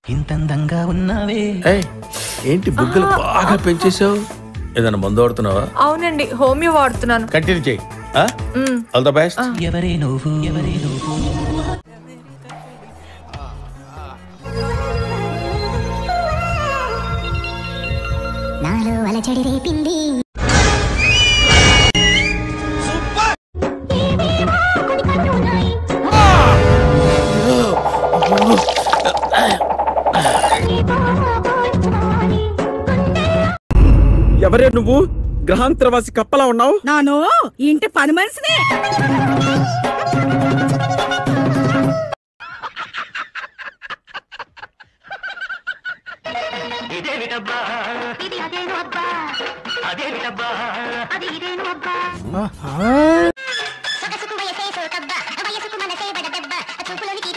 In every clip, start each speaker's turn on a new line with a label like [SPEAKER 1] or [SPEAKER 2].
[SPEAKER 1] ఇంతందంగా ఉన్నావే
[SPEAKER 2] ఏయ్, ఏంటి బుగ్గలు బాగా పెంచేసావు ఏదైనా మందు వాడుతున్నావా
[SPEAKER 3] అవునండి హోమియో వాడుతున్నాను
[SPEAKER 2] కంటిన్యూ చేయి
[SPEAKER 3] మ్మ్.
[SPEAKER 2] ఆల్ ద బెస్ట్
[SPEAKER 1] ఎవరే నువ్వు ఎవరే నువ్వు
[SPEAKER 4] నాలో అలచడి రేపింది
[SPEAKER 5] ఎవరే నువ్వు గ్రహాంతరవాసి కప్పలా ఉన్నావు
[SPEAKER 6] నాను ఇంటి పని మనిషిని
[SPEAKER 4] సొగసుకు వయసే సోకబ్బ వయసుకు మనసే బడదబ్బ చూపులోని తీపి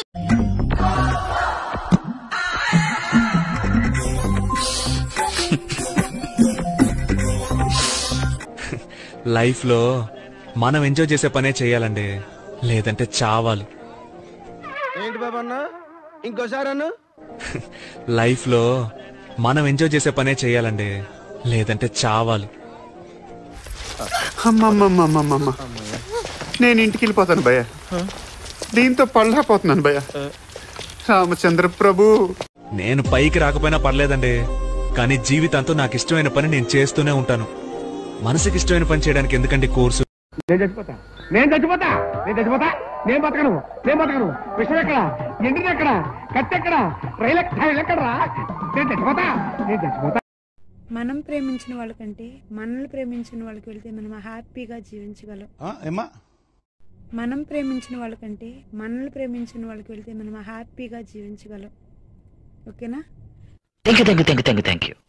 [SPEAKER 7] లైఫ్లో మనం ఎంజాయ్ చేసే పనే చేయాలండి లేదంటే చావాలి
[SPEAKER 5] ఏంటి బాబా అన్న ఇంకోసారి అన్న
[SPEAKER 7] లైఫ్లో మనం ఎంజాయ్ చేసే పనే చేయాలండి లేదంటే చావాలి
[SPEAKER 8] అమ్మమ్మమ్మమ్మమ్మ నేను ఇంటికి వెళ్ళిపోతాను భయ్య దీంతో పళ్ళపోతున్నాను భయ్య రామచంద్ర ప్రభు
[SPEAKER 7] నేను పైకి రాకపోయినా పర్లేదండి కానీ జీవితాంతం నాకు ఇష్టమైన పని నేను చేస్తూనే ఉంటాను మనసుకి ఇష్టమైన పని చేయడానికి ఎందుకంటే కోర్సు
[SPEAKER 5] నేను చచ్చిపోతా నేను చచ్చిపోతా నేను చచ్చిపోతా నేను బతకను నేను బతకను విషయం ఎక్కడ ఎండిది ఎక్కడ కత్తి ఎక్కడ రైలు ఎక్కడరా నేను చచ్చిపోతా నేను చచ్చిపోతా
[SPEAKER 6] మనం ప్రేమించిన వాళ్ళకంటే మనల్ని ప్రేమించిన వాళ్ళకి వెళ్తే మనం హ్యాపీగా జీవించగలం మనం ప్రేమించిన వాళ్ళకంటే మనల్ని ప్రేమించిన వాళ్ళకి వెళ్తే మనం హ్యాపీగా జీవించగలం ఓకేనా
[SPEAKER 1] thank you thank you thank you thank you